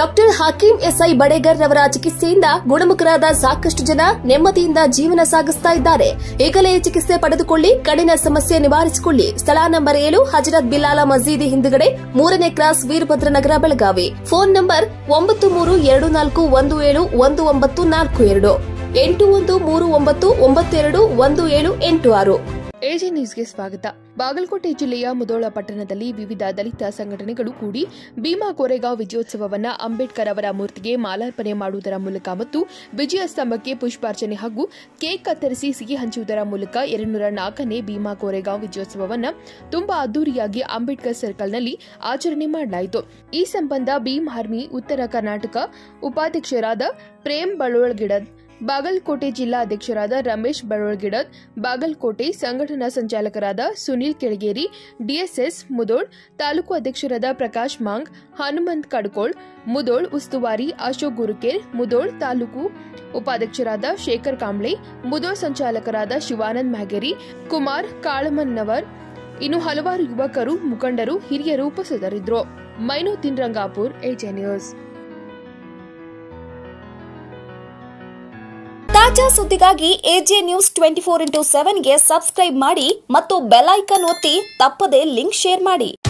doctor Hakim SI ಬಡೇಗರ್ ರವರ ಚಿಕಿತ್ಸೆಯಿಂದ ಗುಣಮುಖರಾದ ಸಾಕಷ್ಟು ಜನ ನೆಮ್ಮದಿಯಿಂದ ಜೀವನ ಸಾಗಿಸ್ತಾ ಇದ್ದಾರೆ ಈಗಲೇ ಚಿಕಿತ್ಸೆ ಪಡೆದುಕೊಳ್ಳಿ ಕಡಿನ ಸಮಸ್ಯೆ ನಿವಾರಿಸಿಕೊಳ್ಳಿ ಸ್ಥಳ ನಂಬರ್ ಏಳು ಹಜರತ್ ಬಿಲಾಲ ಮಸೀದಿ ಹಿಂದುಗಡೆ ಮೂರನೇ cross Veerabhadra Nagar Belagavi phone number ಒಂಬತ್ತು ಮೂರು ಎರಡು ನಾಲ್ಕು ಒಂದು ಏಳು ಒಂದು ಒಂಬತ್ತು ನಾಲ್ಕು ಎರಡು ಎಂಟು ಒಂದು ಮೂರು ಒಂಬತ್ತು ಒಂಬತ್ತೆರಡು ಒಂದು ಏಳು ಎಂಟು ಆರು ಎಜೆ ನ್ಯೂಸ್ಗೆ ಸ್ವಾಗತ ಬಾಗಲಕೋಟೆ ಜಿಲ್ಲೆಯ ಮುದೋಳ ಪಟ್ಟಣದಲ್ಲಿ ವಿವಿಧ ದಲಿತ ಸಂಘಟನೆಗಳು ಕೂಡಿ ಭೀಮಾ ಕೋರೆಗಾಂವ್ ವಿಜಯೋತ್ಸವವನ್ನು ಅಂಬೇಡ್ಕರ್ ಅವರ ಮೂರ್ತಿಗೆ ಮಾಲಾರ್ಪಣೆ ಮಾಡುವುದರ ಮೂಲಕ ಮತ್ತು ವಿಜಯ ಸ್ತಂಭಕ್ಕೆ ಪುಷ್ಪಾರ್ಚನೆ ಹಾಗೂ ಕೇಕ್ ಕತ್ತರಿಸಿ ಸಿಹಿ ಹಂಚುವುದರ ಮೂಲಕ ಎರಡ್ನೂರ ನಾಲ್ಕನೇ ಭೀಮಾ ಕೋರೆಗಾಂವ್ ವಿಜಯೋತ್ಸವವನ್ನು ತುಂಬಾ ಅದ್ದೂರಿಯಾಗಿ ಅಂಬೇಡ್ಕರ್ ಸರ್ಕಲ್ನಲ್ಲಿ ಆಚರಣೆ ಮಾಡಲಾಯಿತು ಈ ಸಂಬಂಧ ಭೀಮ್ ಆರ್ಮಿ ಉತ್ತರ ಕರ್ನಾಟಕ ಉಪಾಧ್ಯಕ್ಷರಾದ ಪ್ರೇಮ್ ಬಳೋಳ್ಗಿಡದ್ ಬಾಗಲಕೋಟೆ ಜಿಲ್ಲಾ ಅಧ್ಯಕ್ಷರಾದ ರಮೇಶ್ ಬರೋಳ್ಗಿಡದ್ ಬಾಗಲಕೋಟೆ ಸಂಘಟನಾ ಸಂಚಾಲಕರಾದ ಸುನಿಲ್ ಕೆಳಗೇರಿ ಡಿಎಸ್ಎಸ್ ಮುದೋಳ್ ತಾಲೂಕು ಅಧ್ಯಕ್ಷರಾದ ಪ್ರಕಾಶ್ ಮಾಂಗ್ ಹನುಮಂತ್ ಕಡ್ಕೋಳ್ ಮುದೋಳ್ ಉಸ್ತುವಾರಿ ಅಶೋಕ್ ಗುರುಕೇರ್ ಮುದೋಳ್ ತಾಲೂಕು ಉಪಾಧ್ಯಕ್ಷರಾದ ಶೇಖರ್ ಕಾಂಬ್ಳೆ ಮುದೋಳ್ ಸಂಚಾಲಕರಾದ ಶಿವಾನಂದ್ ಮ್ಯಾಗೇರಿ ಕುಮಾರ್ ಕಾಳಮನ್ನವರ್ ಇನ್ನು ಹಲವಾರು ಯುವಕರು ಮುಖಂಡರು ಹಿರಿಯರು ಉಪಸ್ಥಿತರಿದ್ದರು ಮೈನುದ್ದೀನ್ ರಂಗಾಪುರ್ ಎಜೆ ನ್ಯೂಸ್ ತಾಜಾ ಸುದ್ದಿಗಾಗಿ AJ news twenty four into ಸೆವೆನ್ಗೆ ಸಬ್ಸ್ಕ್ರೈಬ್ ಮಾಡಿ ಮತ್ತು ಬೆಲ್ ಐಕನ್ ಒತ್ತಿ ತಪ್ಪದೇ ಲಿಂಕ್ ಶೇರ್ ಮಾಡಿ